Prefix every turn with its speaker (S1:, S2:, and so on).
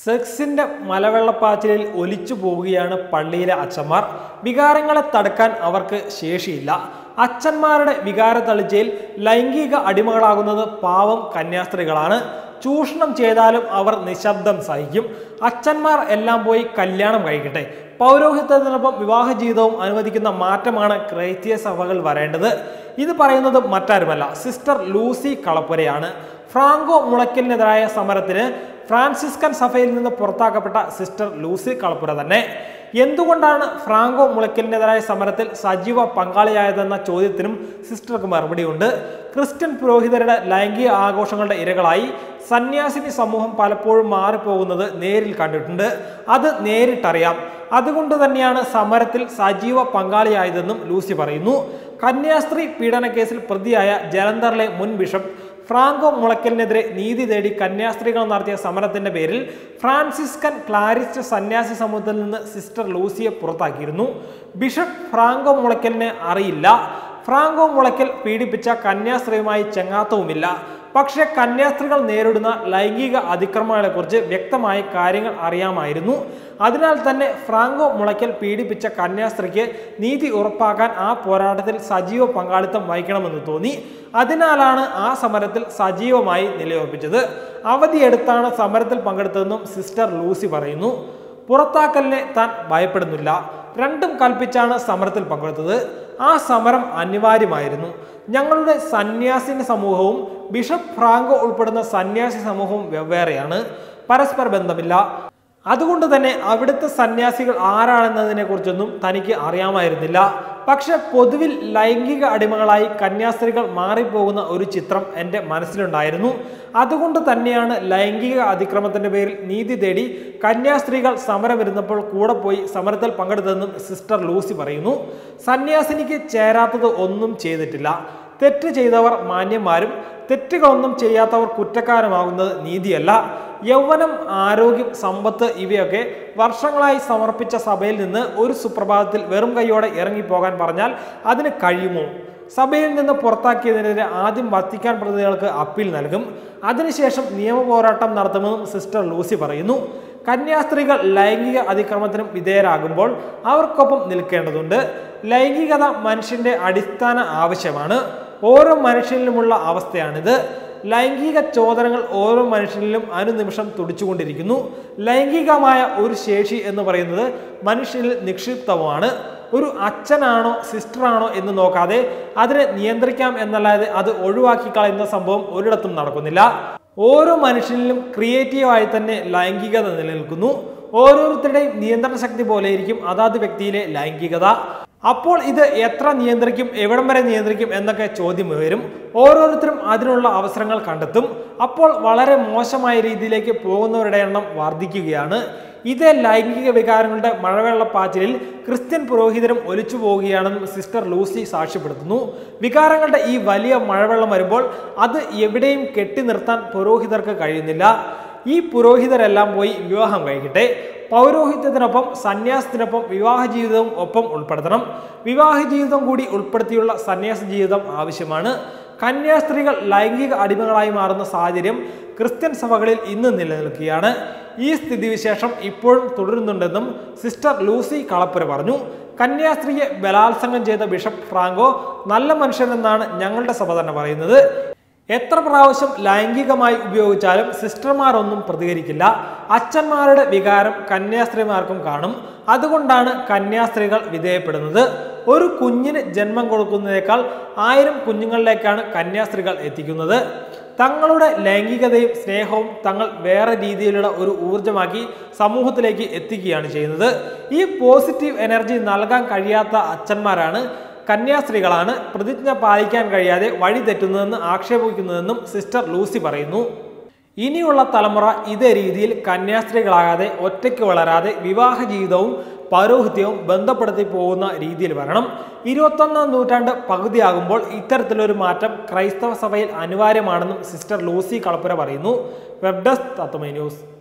S1: സെക്സിന്റെ മലവെള്ളപ്പാച്ചിലിൽ ഒലിച്ചു പോവുകയാണ് പള്ളിയിലെ അച്ഛന്മാർ വികാരങ്ങളെ തടുക്കാൻ അവർക്ക് ശേഷിയില്ല അച്ഛന്മാരുടെ വികാര തളിച്ചയിൽ ലൈംഗിക അടിമകളാകുന്നത് പാവം കന്യാസ്ത്രീകളാണ് ചൂഷണം ചെയ്താലും അവർ നിശബ്ദം സഹിക്കും അച്ഛന്മാർ എല്ലാം പോയി കല്യാണം കഴിക്കട്ടെ പൗരോഹിത്യത്തിനൊപ്പം വിവാഹ ജീവിതവും അനുവദിക്കുന്ന മാറ്റമാണ് ക്രൈസ്തീയ സഭകൾ വരേണ്ടത് ഇത് പറയുന്നത് മറ്റാരുമല്ല സിസ്റ്റർ ലൂസി കളപ്പുരയാണ് ഫ്രാങ്കോ മുളയ്ക്കലിനെതിരായ സമരത്തിന് ഫ്രാൻസിസ്കൻ സഭയിൽ നിന്ന് പുറത്താക്കപ്പെട്ട സിസ്റ്റർ ലൂസി കളപ്പുര തന്നെ എന്തുകൊണ്ടാണ് ഫ്രാങ്കോ മുളയ്ക്കലിനെതിരായ സമരത്തിൽ സജീവ പങ്കാളിയായതെന്ന ചോദ്യത്തിനും സിസ്റ്റർക്ക് മറുപടിയുണ്ട് ക്രിസ്ത്യൻ പുരോഹിതരുടെ ലൈംഗിക ആഘോഷങ്ങളുടെ ഇരകളായി സന്യാസിനി സമൂഹം പലപ്പോഴും മാറിപ്പോകുന്നത് നേരിൽ കണ്ടിട്ടുണ്ട് അത് നേരിട്ടറിയാം അതുകൊണ്ട് തന്നെയാണ് സമരത്തിൽ സജീവ പങ്കാളിയായതെന്നും ലൂസി പറയുന്നു കന്യാസ്ത്രീ പീഡന കേസിൽ പ്രതിയായ ജലന്ധറിലെ മുൻ ബിഷപ്പ് ഫ്രാങ്കോ മുളയ്ക്കലിനെതിരെ നീതി തേടി കന്യാസ്ത്രീകൾ നടത്തിയ സമരത്തിന്റെ പേരിൽ ഫ്രാൻസിസ്കൻ ക്ലാരിസ്റ്റ് സന്യാസി സമൂഹത്തിൽ നിന്ന് സിസ്റ്റർ ലൂസിയെ പുറത്താക്കിയിരുന്നു ബിഷപ്പ് ഫ്രാങ്കോ മുളയ്ക്കലിനെ അറിയില്ല ഫ്രാങ്കോ മുളയ്ക്കൽ പീഡിപ്പിച്ച കന്യാസ്ത്രീയുമായി ചെങ്ങാത്തവുമില്ല പക്ഷേ കന്യാസ്ത്രീകൾ നേരിടുന്ന ലൈംഗിക അതിക്രമങ്ങളെക്കുറിച്ച് വ്യക്തമായി കാര്യങ്ങൾ അറിയാമായിരുന്നു അതിനാൽ തന്നെ ഫ്രാങ്കോ മുളയ്ക്കൽ പീഡിപ്പിച്ച കന്യാസ്ത്രീക്ക് നീതി ഉറപ്പാക്കാൻ ആ പോരാട്ടത്തിൽ സജീവ പങ്കാളിത്തം വഹിക്കണമെന്ന് തോന്നി അതിനാലാണ് ആ സമരത്തിൽ സജീവമായി നിലയുറപ്പിച്ചത് അവധിയെടുത്താണ് സമരത്തിൽ പങ്കെടുത്തതെന്നും സിസ്റ്റർ ലൂസി പറയുന്നു പുറത്താക്കലിനെ താൻ ഭയപ്പെടുന്നില്ല രണ്ടും കൽപ്പിച്ചാണ് സമരത്തിൽ പങ്കെടുത്തത് ആ സമരം അനിവാര്യമായിരുന്നു ഞങ്ങളുടെ സന്യാസിനി സമൂഹവും ബിഷപ്പ് ഫ്രാങ്കോ ഉൾപ്പെടുന്ന സന്യാസി സമൂഹവും വെവ്വേറെയാണ് പരസ്പര ബന്ധമില്ല അതുകൊണ്ട് തന്നെ അവിടുത്തെ സന്യാസികൾ ആരാണെന്നതിനെ കുറിച്ചൊന്നും തനിക്ക് അറിയാമായിരുന്നില്ല പക്ഷെ പൊതുവിൽ ലൈംഗിക അടിമകളായി കന്യാസ്ത്രീകൾ മാറിപ്പോകുന്ന ഒരു ചിത്രം എൻ്റെ മനസ്സിലുണ്ടായിരുന്നു അതുകൊണ്ട് തന്നെയാണ് ലൈംഗിക അതിക്രമത്തിന്റെ പേരിൽ നീതി തേടി കന്യാസ്ത്രീകൾ സമരമിരുന്നപ്പോൾ കൂടെ പോയി സമരത്തിൽ പങ്കെടുത്തതെന്നും സിസ്റ്റർ ലൂസി പറയുന്നു സന്യാസിനിക്ക് ചേരാത്തത് ഒന്നും ചെയ്തിട്ടില്ല തെറ്റ് ചെയ്തവർ മാന്യന്മാരും തെറ്റുകളൊന്നും ചെയ്യാത്തവർ കുറ്റക്കാരുമാകുന്നത് നീതിയല്ല യൗവനം ആരോഗ്യം സമ്പത്ത് ഇവയൊക്കെ വർഷങ്ങളായി സമർപ്പിച്ച സഭയിൽ നിന്ന് ഒരു സുപ്രഭാതത്തിൽ വെറും കൈയോടെ ഇറങ്ങിപ്പോകാൻ പറഞ്ഞാൽ അതിന് കഴിയുമോ സഭയിൽ നിന്ന് പുറത്താക്കിയതിനെതിരെ ആദ്യം വത്തിക്കാൻ പ്രതിനിധികൾക്ക് അപ്പീൽ നൽകും അതിനുശേഷം നിയമ പോരാട്ടം നടത്തുമെന്നും സിസ്റ്റർ ലൂസി പറയുന്നു കന്യാസ്ത്രീകൾ ലൈംഗിക അതിക്രമത്തിനും വിധേയരാകുമ്പോൾ അവർക്കൊപ്പം നിൽക്കേണ്ടതുണ്ട് ലൈംഗികത മനുഷ്യന്റെ അടിസ്ഥാന ആവശ്യമാണ് ഓരോ മനുഷ്യനിലുമുള്ള അവസ്ഥയാണിത് ലൈംഗിക ചോദനകൾ ഓരോ മനുഷ്യനിലും അനുനിമിഷം തുടിച്ചുകൊണ്ടിരിക്കുന്നു ലൈംഗികമായ ഒരു ശേഷി എന്ന് പറയുന്നത് മനുഷ്യനിൽ നിക്ഷിപ്തമാണ് ഒരു അച്ഛനാണോ സിസ്റ്ററാണോ എന്ന് നോക്കാതെ അതിനെ നിയന്ത്രിക്കാം എന്നല്ലാതെ അത് ഒഴിവാക്കി കളയുന്ന സംഭവം ഒരിടത്തും നടക്കുന്നില്ല ഓരോ മനുഷ്യനിലും ക്രിയേറ്റീവായി തന്നെ ലൈംഗികത നിലനിൽക്കുന്നു ഓരോരുത്തരുടെയും നിയന്ത്രണ ശക്തി പോലെയിരിക്കും അതാത് വ്യക്തിയിലെ ലൈംഗികത അപ്പോൾ ഇത് എത്ര നിയന്ത്രിക്കും എവിടം വരെ നിയന്ത്രിക്കും എന്നൊക്കെ ചോദ്യം വരും ഓരോരുത്തരും അതിനുള്ള അവസരങ്ങൾ കണ്ടെത്തും അപ്പോൾ വളരെ മോശമായ രീതിയിലേക്ക് പോകുന്നവരുടെ എണ്ണം വർദ്ധിക്കുകയാണ് ഇതേ ലൈംഗിക വികാരങ്ങളുടെ മഴവെള്ളപ്പാച്ചിലിൽ ക്രിസ്ത്യൻ പുരോഹിതരും ഒലിച്ചു പോവുകയാണെന്നും സിസ്റ്റർ ലൂസി സാക്ഷ്യപ്പെടുത്തുന്നു വികാരങ്ങളുടെ ഈ വലിയ മഴവെള്ളം വരുമ്പോൾ അത് എവിടെയും കെട്ടി നിർത്താൻ പുരോഹിതർക്ക് കഴിയുന്നില്ല ഈ പുരോഹിതരെല്ലാം പോയി വിവാഹം കഴിക്കട്ടെ പൗരോഹിത്യത്തിനൊപ്പം സന്യാസത്തിനൊപ്പം വിവാഹ ജീവിതവും ഒപ്പം ഉൾപ്പെടുത്തണം വിവാഹ ജീവിതം കൂടി ഉൾപ്പെടുത്തിയുള്ള സന്യാസ ജീവിതം ആവശ്യമാണ് കന്യാസ്ത്രീകൾ ലൈംഗിക അടിമകളായി മാറുന്ന സാഹചര്യം ക്രിസ്ത്യൻ സഭകളിൽ ഇന്ന് നിലനിൽക്കുകയാണ് ഈ സ്ഥിതിവിശേഷം ഇപ്പോഴും തുടരുന്നുണ്ടെന്നും സിസ്റ്റർ ലൂസി കളപ്പുര പറഞ്ഞു കന്യാസ്ത്രീയെ ബലാത്സംഗം ചെയ്ത ബിഷപ്പ് ഫ്രാങ്കോ നല്ല മനുഷ്യനെന്നാണ് ഞങ്ങളുടെ സഭ തന്നെ പറയുന്നത് എത്ര പ്രാവശ്യം ലൈംഗികമായി ഉപയോഗിച്ചാലും സിസ്റ്റർമാരൊന്നും പ്രതികരിക്കില്ല അച്ഛന്മാരുടെ വികാരം കന്യാസ്ത്രീമാർക്കും കാണും അതുകൊണ്ടാണ് കന്യാസ്ത്രീകൾ വിധേയപ്പെടുന്നത് ഒരു കുഞ്ഞിന് ജന്മം കൊടുക്കുന്നതിനേക്കാൾ ആയിരം കുഞ്ഞുങ്ങളിലേക്കാണ് കന്യാസ്ത്രീകൾ എത്തിക്കുന്നത് തങ്ങളുടെ ലൈംഗികതയും സ്നേഹവും തങ്ങൾ വേറെ രീതിയിലുള്ള ഒരു ഊർജമാക്കി സമൂഹത്തിലേക്ക് എത്തിക്കുകയാണ് ചെയ്യുന്നത് ഈ പോസിറ്റീവ് എനർജി നൽകാൻ കഴിയാത്ത അച്ഛന്മാരാണ് കന്യാസ്ത്രീകളാണ് പ്രതിജ്ഞ പാലിക്കാൻ കഴിയാതെ വഴി തെറ്റുന്നതെന്ന് ആക്ഷേപിക്കുന്നതെന്നും സിസ്റ്റർ ലൂസി പറയുന്നു ഇനിയുള്ള തലമുറ ഇതേ രീതിയിൽ കന്യാസ്ത്രീകളാകാതെ ഒറ്റയ്ക്ക് വളരാതെ വിവാഹ ജീവിതവും പൗരോഹിത്യവും ബന്ധപ്പെടുത്തി പോകുന്ന രീതിയിൽ വരണം ഇരുപത്തൊന്നാം നൂറ്റാണ്ട് പകുതിയാകുമ്പോൾ ഇത്തരത്തിലൊരു മാറ്റം ക്രൈസ്തവ സഭയിൽ അനിവാര്യമാണെന്നും സിസ്റ്റർ ലൂസി കളപ്പുര പറയുന്നു വെബ് ഡെസ്ക് തത്വമൈ ന്യൂസ്